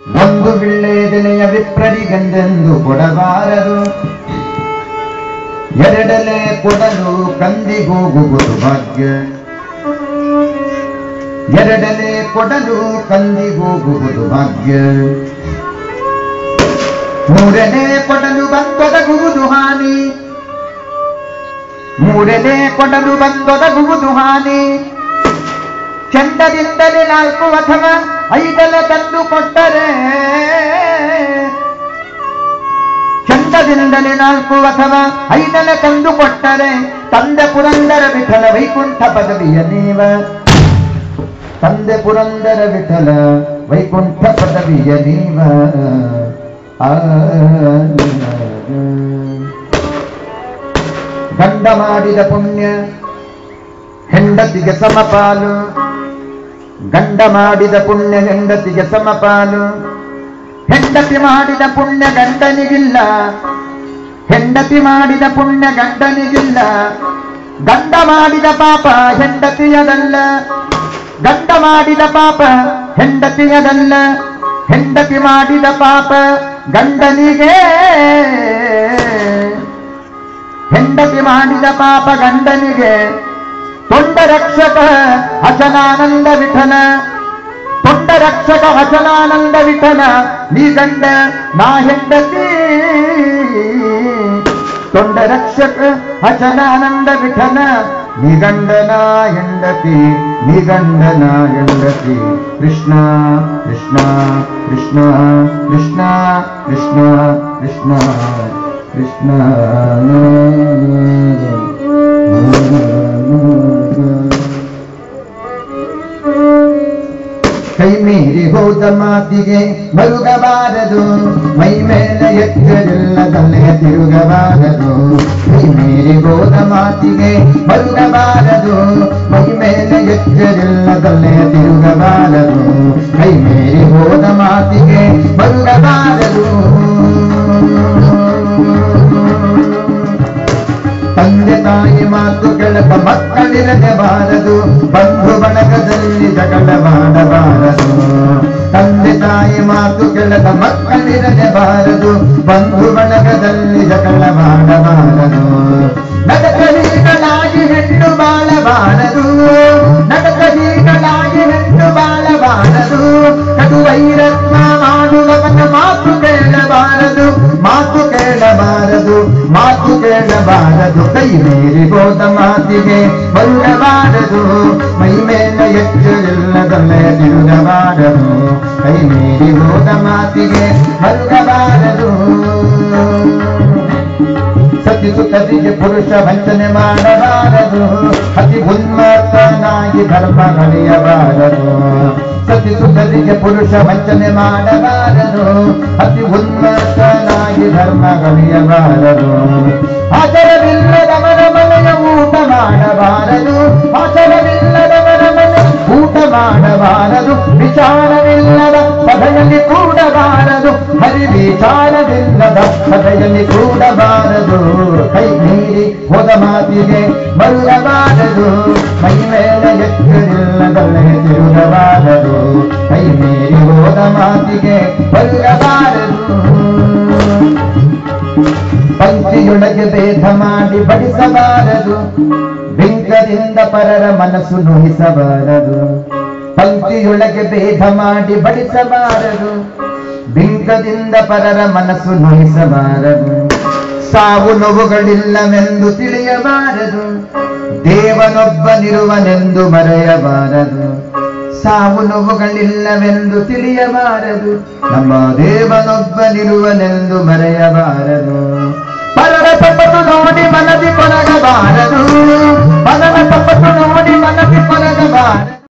ಒಂದು ವಿಳ್ಳೆದೆಲೆಯ ವಿಪ್ರರಿಗೆಂದೆಂದು ಕೊಡಬಾರದು ಎರಡಲೆ ಕೊಡಲು ಕಂದಿಗೋಗುವುದು ಭಾಗ್ಯ ಎರಡಲೆ ಕೊಡಲು ಕಂದಿಗೋಗುವುದು ಭಾಗ್ಯ ಮೂರನೇ ಕೊಡಲು ಬಂದೊದಗುವುದು ಹಾನಿ ಮೂರನೇ ಕೊಡಲು ಬಂದೊದಗುವುದು ಹಾನಿ ಚಂದದಿಂದಲೇ ನಾಲ್ಕು ಅಥವಾ ಐದಲ ತಂದು ಕೊಟ್ಟರೆ ಚಂದದಿಂದಲೇ ನಾಲ್ಕು ಅಥವಾ ಐದಲ ತಂದು ಕೊಟ್ಟರೆ ತಂದೆ ಪುರಂದರ ವಿಠಲ ವೈಕುಂಠ ಪದವಿಯ ನೀವ ತಂದೆ ಪುರಂದರ ವಿಠಲ ವೈಕುಂಠ ಪದವಿಯ ನೀವ ಆ ಗಂಡ ಮಾಡಿದ ಪುಣ್ಯ ಹೆಂಡತಿಗೆ ಸಮಪಾಲು ಗಂಡ ಮಾಡಿದ ಪುಣ್ಯ ಹೆಂಡತಿಗೆ ಸಮಪಾಲು ಹೆಂಡತಿ ಮಾಡಿದ ಪುಣ್ಯ ಗಂಡನಿಗಿಲ್ಲ ಹೆಂಡತಿ ಮಾಡಿದ ಪುಣ್ಯ ಗಂಡನಿಗಿಲ್ಲ ಗಂಡ ಮಾಡಿದ ಪಾಪ ಹೆಂಡತಿಯದಲ್ಲ ಗಂಡ ಮಾಡಿದ ಪಾಪ ಹೆಂಡತಿಯದಲ್ಲ ಹೆಂಡತಿ ಮಾಡಿದ ಪಾಪ ಗಂಡನಿಗೆ ಹೆಂಡತಿ ಮಾಡಿದ ಪಾಪ ಗಂಡನಿಗೆ ತೊಂಡ ರಕ್ಷಕ ಹಸನಾನಂದ ವಿಠಲ ತೊಂಡ ರಕ್ಷಕ ಹಸನಾನಂದ ವಿಠಲ ನೀ ಗಂಡ ನಾ ಹೆಂಡತಿ ತೊಂಡ ರಕ್ಷಕ ಹಸನಾನಂದ ವಿಠಲ ನೀ ಗಂಡನ ಹೆಂಡತಿ ನೀ ಗಂಡನ ಹೆಂಡತಿ ಕೃಷ್ಣ ಕೃಷ್ಣ ಕೃಷ್ಣ ಕೃಷ್ಣ ಕೃಷ್ಣ ಕೃಷ್ಣ ಕೃಷ್ಣ ಕೈ ಮೀರಿ ಹೋದ ಮಾತಿಗೆ ಮರುಗಬಾರದು ಮೈ ಮೇಲೆ ಎಚ್ಚರಿಲ್ಲದಲ್ಲೇ ತಿರುಗಬಾರದು ಕೈ ಮೀರಿ ಹೋದ ಮಾತಿಗೆ ಮರುಗಬಾರದು ಮೈ ಮೇಲೆ ಎಚ್ಚರಿಲ್ಲದಲ್ಲೇ ತಿರುಗಬಾರದು ಕೈ ಮೀರಿ ಹೋದ ಮಾತಿಗೆ ಮರುಗಬಾರದು ತಂದೆ ತಾಯಿ ಮಾತು ಕೆಳಕ ಮಕ್ಕಳಿರದೆ ಬಾರದು ಬಂಧು ಬಳಗದಲ್ಲಿ ಜಗಳ ಮಾಡಬಾರದು ತಂದೆ ತಾಯಿ ಮಾತು ಕೆಳಕ ಮಕ್ಕಳಿರದೆ ಬಾರದು ಬಂಧು ಬಳಗದಲ್ಲಿ ಜಗಳ ಮಾಡಬಾರದು ನಡಕಲಿಗಳಾಗಿ ಹೆಣ್ಣು ಬಾಳಬಾರದು ನಡಕಲಿಗಳಾಗಿ ಹೆಣ್ಣು ಬಾಳಬಾರದು ಕಡು ವೈರತ್ವ ಮಾಡುವವನ ಮಾತು ಕೇಳಬಾರದು ಮಾತು ಕೇಳಬಾರದು ಮಾತು ಕೇಳಬಾರದು ಕೈ ಮೀರಿ ಹೋದ ಮಾತಿಗೆ ಬರುಗಬಾರದು ಮೈ ಮೇಲೆ ಎಚ್ಚರಿಲ್ಲದಲ್ಲೇ ತಿರುಗಬಾರದು ಕೈ ಮೀರಿ ಹೋದ ಮಾತಿಗೆ ಬರುಗಬಾರದು ಸತಿಸುತ್ತದಿಗೆ ಪುರುಷ ವಂಚನೆ ಮಾಡಬಾರದು ಅತಿ ಉನ್ಮತ್ತನಾಗಿ ಧರ್ಮ ಕಳೆಯಬಾರದು ಸತಿಸುತ್ತದಿಗೆ ಪುರುಷ ವಂಚನೆ ಮಾಡಬಾರದು ಅತಿ ಉನ್ಮತ್ತನಾಗಿ ಧರ್ಮ ಕಳೆಯಬಾರದು ಆಚರವಿಲ್ಲದವರ ಮನೆಯ ಊಟ ಮಾಡಬಾರದು ಆಚರವಿಲ್ಲದವರ ಮನೆ ಊಟ ಮಾಡಬಾರದು ವಿಚಾರವಿಲ್ಲದ ಸಭೆಯಲ್ಲಿ ಕೂಡಬಾರದು ಹರಿ ವಿಚಾರವಿಲ್ಲದ ಸಭೆಯಲ್ಲಿ ಕೂಡಬಾರದು ಕೈ ಮೀರಿ ಹೋದ ಮಾತಿಗೆ ಬಲ್ಲಬಾರದು ಮೈ ಮೇಲೆ ಎಚ್ಚರಿಲ್ಲದಲ್ಲೇ ತಿರುಗಬಾರದು ಕೈ ಮೀರಿ ಹೋದ ಮಾತಿಗೆ ಬಲ್ಲಬಾರದು ಪಂಕ್ತಿಯೊಳಗೆ ಭೇದ ಮಾಡಿ ಬಡಿಸಬಾರದು ಬಿಂಕದಿಂದ ಪರರ ಮನಸ್ಸು ನೋಯಿಸಬಾರದು ಪಂಕ್ತಿಯೊಳಗೆ ಭೇದ ಮಾಡಿ ಬಡಿಸಬಾರದು ಬಿಂಕದಿಂದ ಪರರ ಮನಸ್ಸು ನೋಯಿಸಬಾರದು ಸಾವು ನೋವುಗಳಿಲ್ಲವೆಂದು ತಿಳಿಯಬಾರದು ದೇವನೊಬ್ಬನಿರುವನೆಂದು ಮರೆಯಬಾರದು ಸಾವು ನೋವುಗಳಿಲ್ಲವೆಂದು ತಿಳಿಯಬಾರದು ನಮ್ಮ ದೇವನೊಬ್ಬನಿರುವನೆಂದು ಮರೆಯಬಾರದು ಪರರ ತಪ್ಪತ್ತು ನೋಡಿ ಮನದಿ ಕೊರಗಬಾರದು ಪರರ ತಪ್ಪತ್ತು ನೋಡಿ ಮನದಿ ಕೊರಗಬಾರದು